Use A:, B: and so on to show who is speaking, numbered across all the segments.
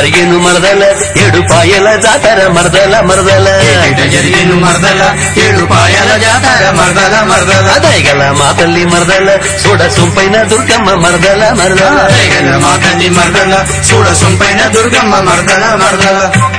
A: జరిగేను మరదల ఏడు పాయల జాతర మరదల మరదల
B: ఏట జరిగేను మరదల ఏడు పాయల జాతర మరదల మరదల
A: దయగల మా తల్లి మరదల చూడ సొంపైన దుర్గమ్మ మరదల మరదల
B: రేగల మా తల్లి మరదల చూడ సొంపైన దుర్గమ్మ మరదల మరదల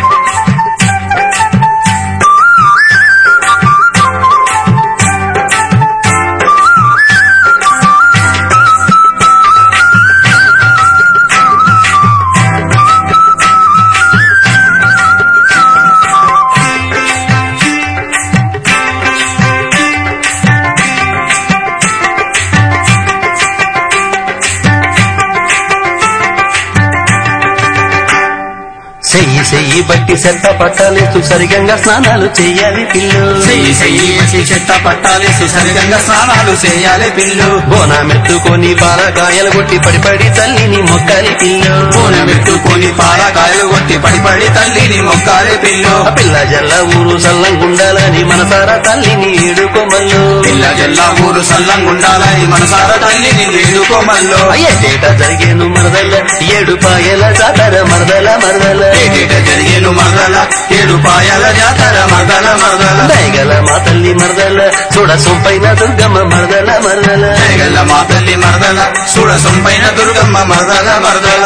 A: చెయ్యి చెయ్యి బట్టి చెత్త పట్టాలేస్తూ సరిగంగా స్నానాలు చెయ్యాలి పిల్లు
B: చెయ్యి చెయ్యి వేసి చెత్త పట్టాలేసి సరిగంగా స్నానాలు చేయాలి పిల్లు
A: బోనమెత్తుకొని పాలకాయలు కొట్టి పడి పడి తల్లిని మొక్కాలి పిల్లు
B: పూన పెట్టుకొని పాలకాయలు కొట్టి పడి పడి తల్లిని మొక్కాలి పిల్లు
A: ఆ పిల్ల జల్ల ఊరు సల్లంగుండాలని మనసారా తల్లిని ఏడుకోమల్లు
B: పిల్ల జల్లా ఊరు సల్లంగుండాలని మనసార తల్లిని వేడుకోమల్లో
A: అయ్యేట జరిగేను మరదల ఏడు పాయల జాతర మరదల మరదల
B: ఏటేట జరిగేను మరదల ఏడు పాయల జాతర మరదల మరదల
A: దయగల మా తల్లి మరదల చూడ సొంపైన దుర్గమ్మ మరదల మరదల
B: జయగల్ల మా తల్లి మరదల చూడ సొంపైన దుర్గమ్మ మరదల మరదల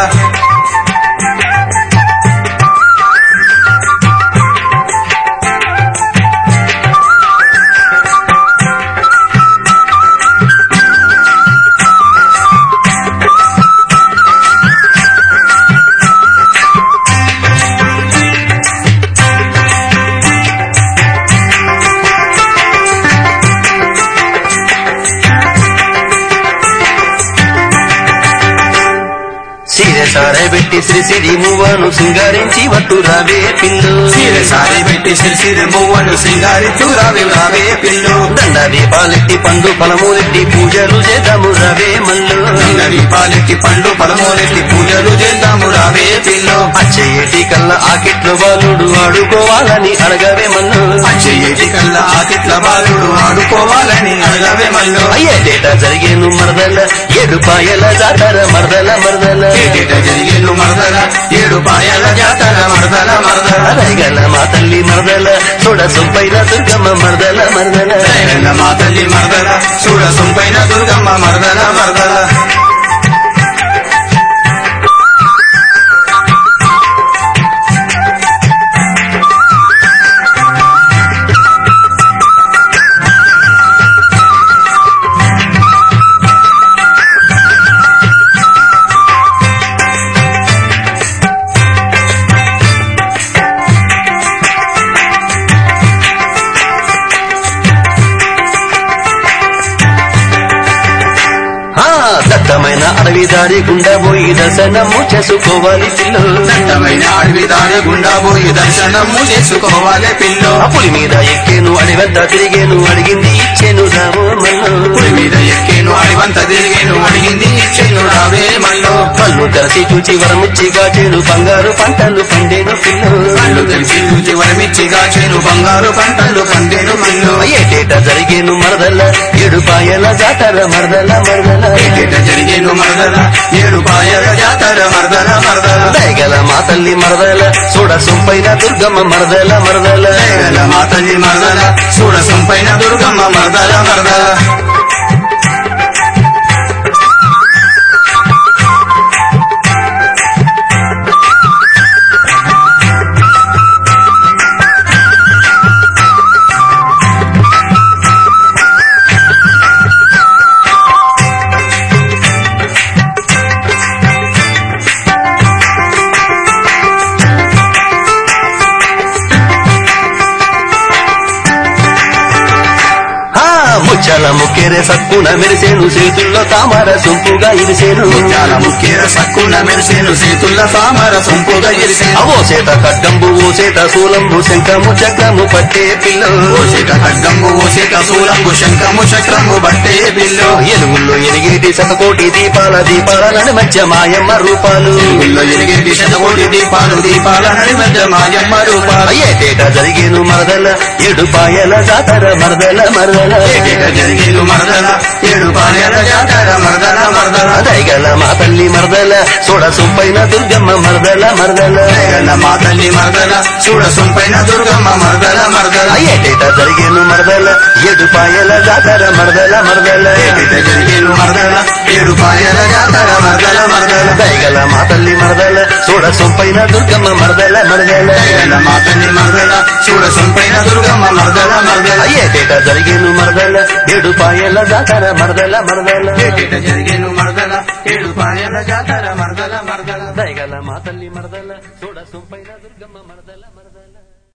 A: సీర సారే పెట్టి శ్రీ సిరి మువ్వను సింగారించి వట్టు రావే పిల్లు
B: సీరె సారి పెట్టి సిరిసిరి మువ్వను సింగారి తూరావి రావే పిల్లు
A: దండ దీపాలెట్టి పండు ఫలములెట్టి పూజలు చేద్దాము రవే మల్లు
B: నంగరి పాలెట్టి పండు పలమూలెట్టి పూజలు చేద్దాము రావే పిల్లు
A: అచ్చయ్యేటి కల్ల ఆకిట్లో బాలుడు ఆడుకోవాలని అడగవే మల్లు
B: అచ్చయ్యేటి కల్లా ఆతిట్ల బాలుడు ఆడుకోవాలని అడగవే మల్లు
A: అయ్యేటేట జరిగేను మరదల ఏడు పాయల జాతర మరదల మరదల
B: ఏటేట జరిగేను మరదల ఏడు పాయల జాతర మరదల మరదల
A: అరగల మా తల్లి మరదల చూడ సొంపైన దుర్గమ్మ మరదల మరదల
B: జయగల్ల మా తల్లి మరదల చూడ సొంపైన దుర్గమ్మ మరదల మరదల
A: ఆ దట్టమైన అడవి దారి గుండా పోయి దర్శనము చేసుకోవాలి పిల్లు
B: దట్టమైన అడవి దారి గుండా పోయి దర్శనము చేసుకోవాలి పిల్లు
A: ఆ పులి మీద ఎక్కేను అడివద్ద తిరిగేను అడిగింది ఇచ్చేను రాము మల్లు
B: పులి మీద ఎక్కేను అడివంత తిరిగేను అడిగింది ఇచ్చేను రావే మల్లు
A: కళ్ళు తెరచి చూచి వరమిచ్చి గాచేను బంగారు పంటలు పండేను పిల్లు
B: కళ్ళు తెలిసి చూచి వరమిచ్చి గాచేను బంగారు పంటలు పండేను మల్లు
A: ఏటేట జరిగేను మరదల ఏడు పాయల జాతర మరదల మరదల
B: ఏటేట జరిగేను మరదల ఏడు పాయల జాతర మరదల మరదల
A: దయగల మా తల్లి మరదల చూడ సొంపైన దుర్గమ్మ మరదల మరదల
B: జయగల మా తల్లి మరదల చూడ సొంపైన దుర్గమ్మ మరదల మరదల
A: ఆ ముచ్చల ముక్కెరే సక్కున మెరిసేను చేతుల్లో తామర సొంపుగా ఇరిసేను
B: ముత్యాల ముఖ్యర సక్కున మెరిసేను చేతుల్ల సామర సొంపుగా ఎరిసేను
A: అవో సేత ఖడ్గంబు ఓ సేత శూలంబు శంఖము చక్రము పట్టే పిల్లలు
B: ఓసేట ఖడ్గంబు ఓసేట శూలంబు శంఖము చక్రము బట్టే బిల్లు
A: ఎలుగుల్లో ఎలిగేటి శతకోటి దీపాల దీపాల నడి మధ్య మాయమ్మ రూపాలు
B: ఊళ్ళో ఎలిగేటి శతకోటి దీపాలు దీపాల నడి మధ్య మాయమ్మ రూపాలు
A: ఏటేట జరిగేను మరదల ఏడు పాయల జాతర మరదల మరదల
B: ఏటేట జరిగేను మరదల ఏడు పాయల జాతర మరదల మరదల
A: దయగల మా తల్లి మరదల సోడ సొంపైన దుర్గమ్మ మరదల మరదల
B: జగన్న మా తల్లి మరదల చూడ సొంపైన దుర్గమ్మ మరదల మరదల
A: ఏటేట జరిగేను మరదల ఏడు పాయల జాతర మరదల మరదల
B: ఏటిట జరిగేను మరదల ఏడు పాయల జాతర మరదల మరదల
A: దయగల మా తల్లి మరదల సోడ సొంపైన దుర్గమ్మ మరదల మరదల
B: జగన్న మా తల్లి మరదల చూడ సొంపైన దుర్గమ్మ మరదల మరదల
A: ఏటేట జరిగేను మరదల ఏడు పాయల జాతర మరదల మరదల
B: ఏటిట జరిగేను మరదల ఏడు పాయల జాతర మరదల మరదల
A: దయగల మా తల్లి మరదల సోడ సొంపైన దుర్గమ్మ మరదల మరదల